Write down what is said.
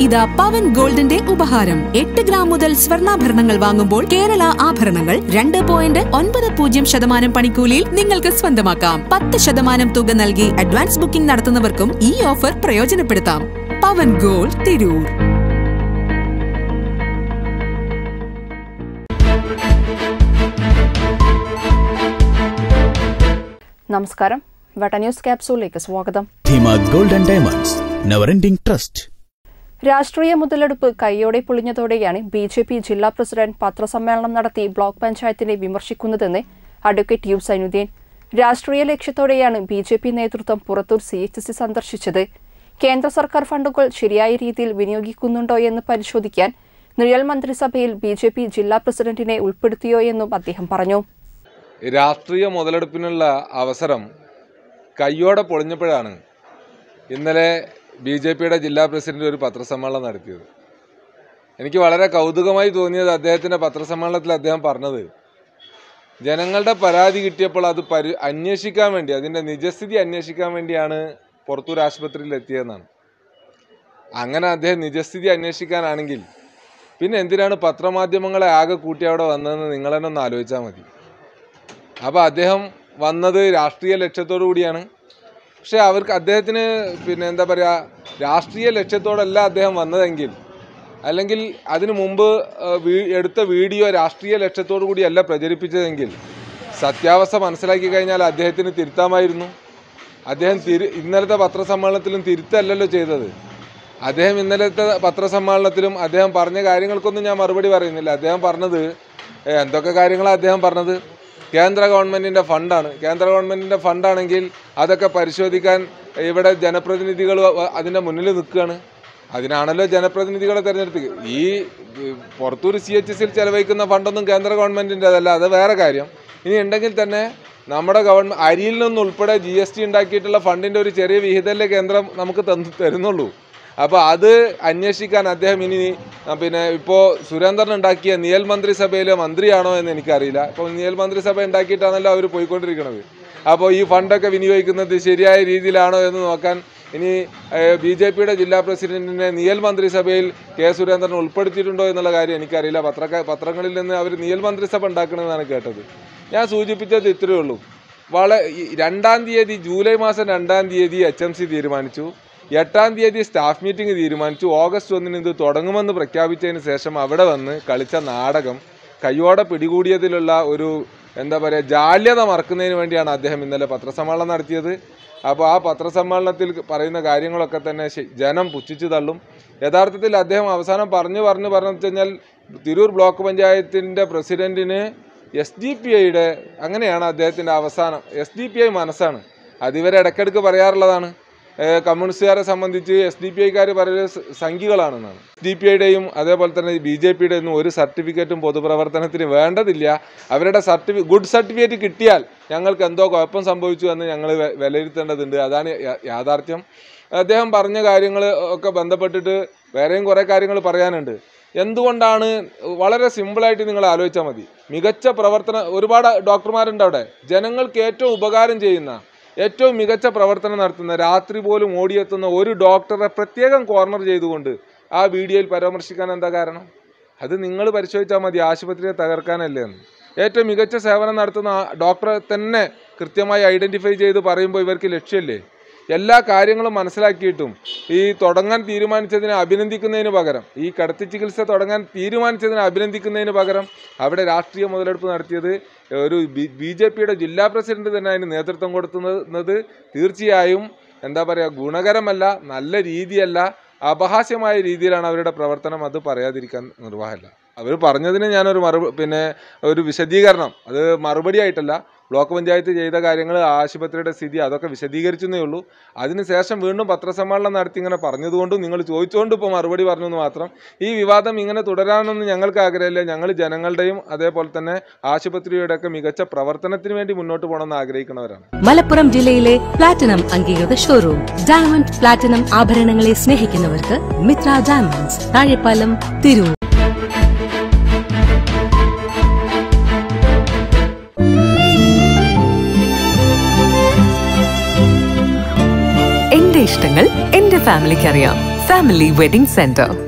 ഇതാ പവൻ ഗോൾഡിന്റെ ഉപഹാരം എട്ട് ഗ്രാം മുതൽ സ്വർണ്ണാഭരണങ്ങൾ വാങ്ങുമ്പോൾ കേരള ആഭരണങ്ങൾ രണ്ട് പോയിന്റ് ഒൻപത് പൂജ്യം ശതമാനം പണിക്കൂലിയിൽ നിങ്ങൾക്ക് സ്വന്തമാക്കാം പത്ത് ശതമാനം തുക നൽകി അഡ്വാൻസ് ബുക്കിംഗ് നടത്തുന്നവർക്കും ഈ ഓഫർ പ്രയോജനപ്പെടുത്താം പവൻ ഗോൾഡ് തിരൂർ നമസ്കാരം വട്ട ന്യൂസ് ക്യാപ്സൂളിലേക്ക് സ്വാഗതം Dheema gold and diamonds never ending trust രാഷ്ട്രീയ മുതലെടുപ്പ് കൈയോടെ പൊളിഞ്ഞതോടെയാണ് ബി ജെ പി ജില്ലാ പ്രസിഡന്റ് പത്രസമ്മേളനം നടത്തി ബ്ലോക്ക് പഞ്ചായത്തിനെ വിമർശിക്കുന്നതെന്ന് അഡ്വക്കേറ്റ് യു സൈനുദ്ദീൻ രാഷ്ട്രീയ ലക്ഷ്യത്തോടെയാണ് ബി ജെ പി നേതൃത്വം പുറത്തൂർ സി എച്ച് സി സന്ദർശിച്ചത് കേന്ദ്ര സർക്കാർ ഫണ്ടുകൾ ശരിയായ രീതിയിൽ വിനിയോഗിക്കുന്നുണ്ടോ എന്ന് പരിശോധിക്കാൻ നിഴൽ മന്ത്രിസഭയിൽ ബി ജെ പി ജില്ലാ പ്രസിഡന്റിനെ ഉൾപ്പെടുത്തിയോ എന്നും അദ്ദേഹം പറഞ്ഞു രാഷ്ട്രീയ മുതലെടുപ്പിനുള്ള അവസരം കയ്യോടെ പൊളിഞ്ഞപ്പോഴാണ് ഇന്നലെ ബി ജെ പിയുടെ ജില്ലാ പ്രസിഡന്റ് ഒരു പത്രസമ്മേളനം നടത്തിയത് എനിക്ക് വളരെ കൗതുകമായി തോന്നിയത് അദ്ദേഹത്തിൻ്റെ പത്രസമ്മേളനത്തിൽ അദ്ദേഹം പറഞ്ഞത് ജനങ്ങളുടെ പരാതി കിട്ടിയപ്പോൾ അത് പരി അന്വേഷിക്കാൻ വേണ്ടി അതിൻ്റെ നിജസ്ഥിതി അന്വേഷിക്കാൻ വേണ്ടിയാണ് പുറത്തൂർ ആശുപത്രിയിൽ എത്തിയതെന്നാണ് അങ്ങനെ അദ്ദേഹം നിജസ്ഥിതി അന്വേഷിക്കാനാണെങ്കിൽ പിന്നെ എന്തിനാണ് പത്രമാധ്യമങ്ങളെ ആകെ കൂട്ടി അവിടെ വന്നതെന്ന് നിങ്ങൾ തന്നെ ഒന്ന് ആലോചിച്ചാൽ മതി അപ്പോൾ അദ്ദേഹം വന്നത് രാഷ്ട്രീയ ലക്ഷ്യത്തോടു കൂടിയാണ് പക്ഷേ അവർക്ക് അദ്ദേഹത്തിന് പിന്നെ എന്താ പറയുക രാഷ്ട്രീയ ലക്ഷ്യത്തോടല്ല അദ്ദേഹം വന്നതെങ്കിൽ അല്ലെങ്കിൽ അതിനു മുമ്പ് ആ, വീ- എടുത്ത വീഡിയോ രാഷ്ട്രീയ ലക്ഷ്യത്തോടു കൂടിയല്ല പ്രചരിപ്പിച്ചതെങ്കിൽ സത്യാവസ്ഥ മനസ്സിലാക്കി കഴിഞ്ഞാൽ അദ്ദേഹത്തിന് തിരുത്താമായിരുന്നു അദ്ദേഹം തിരു ഇന്നലത്തെ പത്രസമ്മേളനത്തിലും തിരുത്തല്ലല്ലോ ചെയ്തത് അദ്ദേഹം ഇന്നലത്തെ പത്രസമ്മേളനത്തിലും അദ്ദേഹം പറഞ്ഞ കാര്യങ്ങൾക്കൊന്നും ഞാൻ മറുപടി പറയുന്നില്ല അദ്ദേഹം പറഞ്ഞത് ഏ, എന്തൊക്കെ കാര്യങ്ങളാണ് അദ്ദേഹം പറഞ്ഞത് കേന്ദ്ര ഗവൺമെൻറ്റിൻ്റെ ഫണ്ടാണ് കേന്ദ്ര ഗവൺമെൻറ്റിൻ്റെ ഫണ്ടാണെങ്കിൽ അതൊക്കെ പരിശോധിക്കാൻ ഇവിടെ ജനപ്രതിനിധികൾ അതിൻ്റെ മുന്നിൽ നിൽക്കുകയാണ് അതിനാണല്ലോ ജനപ്രതിനിധികളെ തിരഞ്ഞെടുത്ത് ഈ ഏഹ്, പുറത്തൂർ സി എച്ച് എസിൽ ചെലവഴിക്കുന്ന ഫണ്ടൊന്നും കേന്ദ്ര ഗവൺമെൻറ്റിൻ്റെ അതല്ല അത് വേറെ കാര്യം ഇനി ഉണ്ടെങ്കിൽ തന്നെ നമ്മുടെ ഗവൺമെൻറ് അരിയിൽ നിന്നുൾപ്പെടെ ജി എസ് ടി ഉണ്ടാക്കിയിട്ടുള്ള ഫണ്ടിൻ്റെ ഒരു ചെറിയ വിഹിതമല്ലേ കേന്ദ്രം നമുക്ക് തന്നു തരുന്നുള്ളൂ അപ്പോൾ അത് അന്വേഷിക്കാൻ അദ്ദേഹം ഇനി ആ, പിന്നെ ഇപ്പോൾ സുരേന്ദ്രൻ ഉണ്ടാക്കിയ നിയൽ മന്ത്രിസഭയിലെ മന്ത്രിയാണോ എന്ന് എനിക്കറിയില്ല ഇപ്പോൾ നിയൽ മന്ത്രിസഭ ഉണ്ടാക്കിയിട്ടാണല്ലോ അവർ പോയിക്കൊണ്ടിരിക്കുന്നത് അപ്പോൾ ഈ ഫണ്ടൊക്കെ വിനിയോഗിക്കുന്നത് ശരിയായ രീതിയിലാണോ എന്ന് നോക്കാൻ ഇനി ബി ജെ പിയുടെ ജില്ലാ പ്രസിഡന്റിനെ നിയൽ മന്ത്രിസഭയിൽ കെ സുരേന്ദ്രൻ ഉൾപ്പെടുത്തിയിട്ടുണ്ടോ എന്നുള്ള കാര്യം എനിക്കറിയില്ല പത്രക്ക പത്രങ്ങളിൽ നിന്ന് അവർ നിയൽ മന്ത്രിസഭ ഉണ്ടാക്കണമെന്നാണ് കേട്ടത് ഞാൻ സൂചിപ്പിച്ചത് ഇത്രയേ ഉള്ളൂ വളരെ ഈ രണ്ടാം തീയതി ജൂലൈ മാസം രണ്ടാം തീയതി എച്ച് എം സി തീരുമാനിച്ചു എട്ടാം തീയതി സ്റ്റാഫ് മീറ്റിംഗ് തീരുമാനിച്ചു ഓഗസ്റ്റ് ഒന്നിന് ഇത് തുടങ്ങുമെന്ന് പ്രഖ്യാപിച്ചതിന് ശേഷം അവിടെ വന്ന് കളിച്ച നാടകം കയ്യോടെ പിടികൂടിയതിലുള്ള ഒരു എന്താ പറയുക ജാള്യത മറക്കുന്നതിന് വേണ്ടിയാണ് അദ്ദേഹം ഇന്നലെ പത്രസമ്മേളനം നടത്തിയത് അപ്പോൾ ആ പത്രസമ്മേളനത്തിൽ പറയുന്ന കാര്യങ്ങളൊക്കെ തന്നെ ശ- ജനം പുച്ഛിച്ചു തള്ളും യഥാർത്ഥത്തിൽ അദ്ദേഹം അവസാനം പറഞ്ഞു പറഞ്ഞു പറഞ്ഞു വെച്ച് കഴിഞ്ഞാൽ തിരൂർ ബ്ലോക്ക് പഞ്ചായത്തിൻ്റെ പ്രസിഡന്റിന് എസ് ഡി പി ഐയുടെ അങ്ങനെയാണ് അദ്ദേഹത്തിൻ്റെ അവസാനം എസ് ഡി പി ഐ മനസ്സാണ് അതിവരെ ഇടയ്ക്കിടയ്ക്ക് പറയാറുള്ളതാണ് ഏഹ് കമ്മ്യൂണിസ്റ്റുകാരെ സംബന്ധിച്ച് എസ് ഡി പി ഐക്കാർ പറയുന്നത് സ- സംഘികളാണെന്നാണ് എസ് ഡി പി ഐയുടെയും അതേപോലെ തന്നെ ബി ജെ പിയുടെ ഒന്നും ഒരു സർട്ടിഫിക്കറ്റും പൊതുപ്രവർത്തനത്തിന് വേണ്ടതില്ല അവരുടെ സർട്ടിഫി ഗുഡ് സർട്ടിഫിക്കറ്റ് കിട്ടിയാൽ ഞങ്ങൾക്ക് എന്തോ കുഴപ്പം സംഭവിച്ചു എന്ന് ഞങ്ങൾ വെ- വിലയിരുത്തേണ്ടതുണ്ട് അതാണ് യാ- യാഥാർത്ഥ്യം അദ്ദേഹം പറഞ്ഞ കാര്യങ്ങൾ ഒക്കെ ബന്ധപ്പെട്ടിട്ട് വേറെയും കുറേ കാര്യങ്ങൾ പറയാനുണ്ട് എന്തുകൊണ്ടാണ് വളരെ സിമ്പിളായിട്ട് നിങ്ങൾ ആലോചിച്ചാൽ മതി മികച്ച പ്രവർത്തന ഒരുപാട് ഡോക്ടർമാരുണ്ട് അവിടെ ജനങ്ങൾക്ക് ഏറ്റവും ഉപകാരം ചെയ്യുന്ന ഏറ്റവും മികച്ച പ്രവർത്തനം നടത്തുന്ന രാത്രി പോലും ഓടിയെത്തുന്ന ഒരു ഡോക്ടറെ പ്രത്യേകം കോർണർ ചെയ്തുകൊണ്ട് ആ വീഡിയോയിൽ പരാമർശിക്കാൻ എന്താ കാരണം അത് നിങ്ങൾ പരിശോധിച്ചാൽ മതി ആശുപത്രിയെ തകർക്കാനല്ലേ എന്ന് ഏറ്റവും മികച്ച സേവനം നടത്തുന്ന ആ ഡോക്ടറെ തന്നെ കൃത്യമായി ഐഡൻറ്റിഫൈ ചെയ്ത് പറയുമ്പോൾ ഇവർക്ക് ലക്ഷ്യമില്ലേ എല്ലാ കാര്യങ്ങളും മനസ്സിലാക്കിയിട്ടും ഈ തുടങ്ങാൻ തീരുമാനിച്ചതിനെ അഭിനന്ദിക്കുന്നതിന് പകരം ഈ കടത്തി ചികിത്സ തുടങ്ങാൻ തീരുമാനിച്ചതിനെ അഭിനന്ദിക്കുന്നതിന് പകരം അവിടെ രാഷ്ട്രീയ മുതലെടുപ്പ് നടത്തിയത് ഒരു ബി ജെ പിയുടെ ജില്ലാ പ്രസിഡന്റ് തന്നെ അതിന് നേതൃത്വം കൊടുക്കുന്നത് തീർച്ചയായും എന്താ പറയുക ഗുണകരമല്ല നല്ല രീതിയല്ല അപഹാസ്യമായ രീതിയിലാണ് അവരുടെ പ്രവർത്തനം അത് പറയാതിരിക്കാൻ നിർവാഹമില്ല അവർ പറഞ്ഞതിന് ഞാനൊരു മറു പിന്നെ ഒരു വിശദീകരണം അത് മറുപടി ആയിട്ടല്ല ബ്ലോക്ക് പഞ്ചായത്ത് ചെയ്ത കാര്യങ്ങൾ ആശുപത്രിയുടെ സ്ഥിതി അതൊക്കെ വിശദീകരിച്ചെന്നേ ഉള്ളൂ അതിനുശേഷം വീണ്ടും പത്രസമ്മേളനം നടത്തി ഇങ്ങനെ പറഞ്ഞതുകൊണ്ടും നിങ്ങൾ ചോദിച്ചുകൊണ്ട് ഇപ്പോൾ മറുപടി പറഞ്ഞു എന്ന് മാത്രം ഈ വിവാദം ഇങ്ങനെ തുടരാനൊന്നും ഞങ്ങൾക്ക് ആഗ്രഹമില്ല ഞങ്ങൾ ജനങ്ങളുടെയും അതേപോലെ തന്നെ ആശുപത്രിയുടെ ഒക്കെ മികച്ച പ്രവർത്തനത്തിന് വേണ്ടി മുന്നോട്ട് പോകണമെന്ന് ആഗ്രഹിക്കുന്നവരാണ് മലപ്പുറം ജില്ലയിലെ പ്ലാറ്റിനം അംഗീകൃത ഷോറൂം ഡയമണ്ട് പ്ലാറ്റിനം ആഭരണങ്ങളെ സ്നേഹിക്കുന്നവർക്ക് മിത്ര ഡയമണ്ട്സ് താഴെപ്പാലം തിരൂർ എന്റെ ഇഷ്ടങ്ങൾ എന്റെ ഫാമിലിക്ക് അറിയാം ഫാമിലി വെഡിംഗ് സെന്റർ